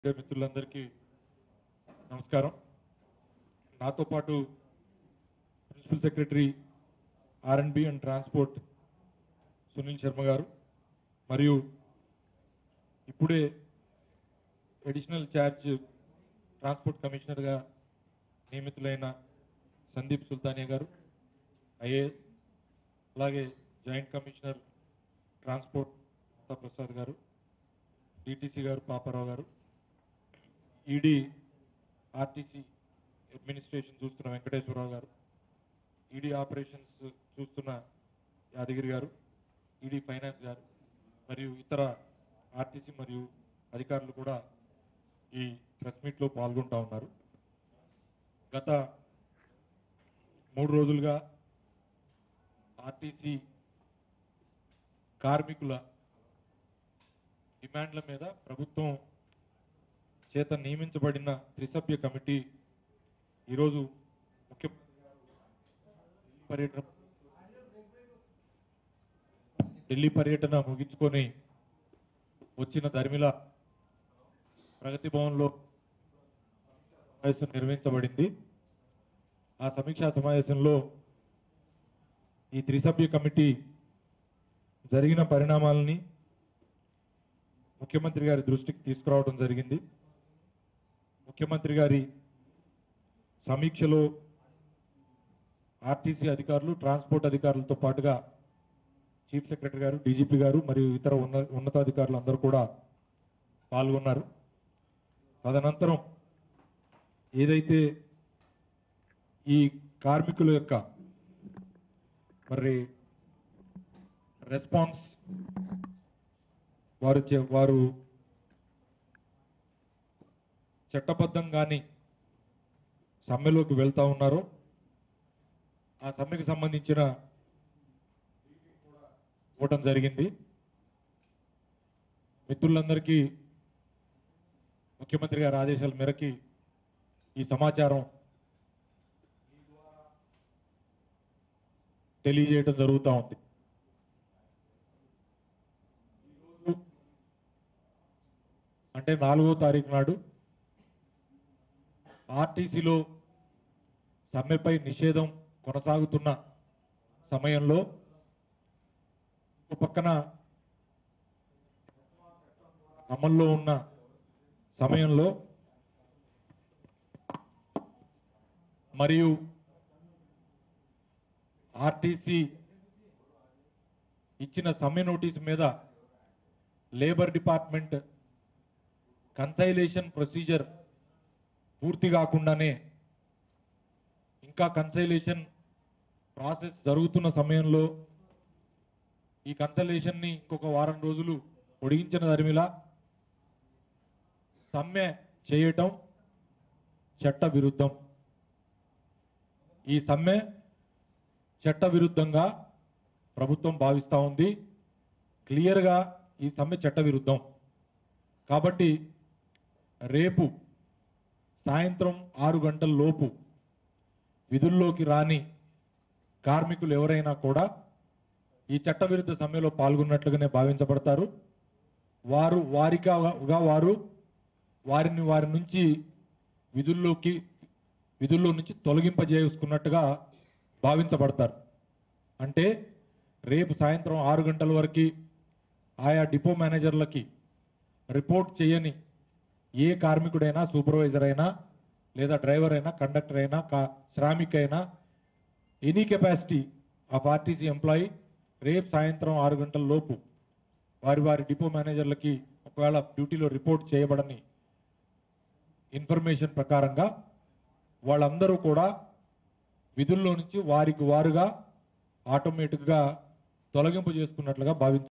media మిత్రులందరికీ నమస్కారం నాతో పాటు principal secretary R and B and transport Sunil Sharma garu మరియు ఇప్పుడే అడిషనల్ ఛార్జ్ ట్రాన్స్పోర్ట్ కమిషనర్గా నియమితులైన సందీప్ సుల్తానియా గారు ఐఏఎస్ అలాగే joint commissioner transport Mamata Prasad garu DTC గారు పాపారావు గారు ఈడీ ఆర్టీసీ అడ్మినిస్ట్రేషన్ చూస్తున్న వెంకటేశ్వరరావు గారు ఈడీ ఆపరేషన్స్ చూస్తున్న యాదగిరి గారు ఈడీ ఫైనాన్స్ గారు మరియు ఇతర ఆర్టీసీ మరియు అధికారులు కూడా ఈ ప్రెస్ మీట్లో పాల్గొంటా ఉన్నారు గత మూడు రోజులుగా ఆర్టీసీ కార్మికుల డిమాండ్ల మీద ప్రభుత్వం చేత నియమించబడిన త్రిసభ్య కమిటీ ఈరోజు ముఖ్య పర్యటన ఢిల్లీ పర్యటన ముగించుకొని వచ్చిన ధర్మిల ప్రగతి భవన్లో సమావేశం నిర్వహించబడింది ఆ సమీక్షా సమావేశంలో ఈ త్రిసభ్య కమిటీ జరిగిన పరిణామాలని ముఖ్యమంత్రి గారి దృష్టికి తీసుకురావడం జరిగింది ముఖ్యమంత్రి గారి సమీక్షలో ఆర్టీసీ అధికారులు ట్రాన్స్పోర్ట్ అధికారులతో పాటుగా చీఫ్ సెక్రటరీ గారు డీజీపీ గారు మరియు ఇతర ఉన్న ఉన్నతాధికారులు అందరూ కూడా పాల్గొన్నారు తదనంతరం ఏదైతే ఈ కార్మికుల యొక్క మరి రెస్పాన్స్ వారు చే- వారు చట్టబద్ధంగాని సమ్మెలోకి వెళ్తా ఉన్నారో ఆ సమ్మెకి సంబంధించిన ఇవ్వటం జరిగింది మిత్రులందరికీ ముఖ్యమంత్రి గారి ఆదేశాల మేరకి ఈ సమాచారం తెలియజేయడం జరుగుతూ ఉంది అంటే నాలుగో తారీఖు నాడు ఆర్టీసీలో సమ్మెపై నిషేధం కొనసాగుతున్న సమయంలో ఒక పక్కన అమల్లో ఉన్న సమయంలో మరియు ఆర్టీసీ ఇచ్చిన సమ్మె నోటీస్ మీద లేబర్ డిపార్ట్మెంట్ కన్సైలేషన్ ప్రొసీజర్ పూర్తి కాకుండానే ఇంకా కన్సైలేషన్ ప్రాసెస్ జరుగుతున్న సమయంలో ఈ కన్సలేషన్ని ఇంకొక వారం రోజులు పొడిగించిన దరిమిలా సమ్మె చేయటం చట్ట విరుద్ధం ఈ సమ్మె చట్ట విరుద్ధంగా ప్రభుత్వం భావిస్తూ ఉంది క్లియర్గా ఈ సమ్మె చట్ట విరుద్ధం కాబట్టి రేపు సాయంత్రం ఆరు గంటల లోపు విధుల్లోకి రాని కార్మికులు ఎవరైనా కూడా ఈ చట్టవిరుద్ధ సమ్మెలో పాల్గొన్నట్లుగానే భావించబడతారు వారు వారిగా గా వారు వారిని వారి నుంచి విధుల్లోకి విధుల్లో నుంచి తొలగింపజేసుకున్నట్టుగా భావించబడతారు అంటే రేపు సాయంత్రం ఆరు గంటల వరకు ఆయా డిపో మేనేజర్లకి రిపోర్ట్ చేయని ఏ కార్మికుడైనా సూపర్వైజర్ అయినా లేదా డ్రైవర్ అయినా కండక్టర్ అయినా కా శ్రామిక్ అయినా any capacity of RTC employee రేపు సాయంత్రం ఆరు గంటల లోపు వారి వారి డిపో మేనేజర్లకి ఒకవేళ డ్యూటీలో రిపోర్ట్ చేయబడని ఇన్ఫర్మేషన్ ప్రకారంగా వాళ్ళందరూ కూడా విధుల్లో నుంచి వారికి వారుగా ఆటోమేటిక్గా తొలగింపు చేసుకున్నట్లుగా భావించారు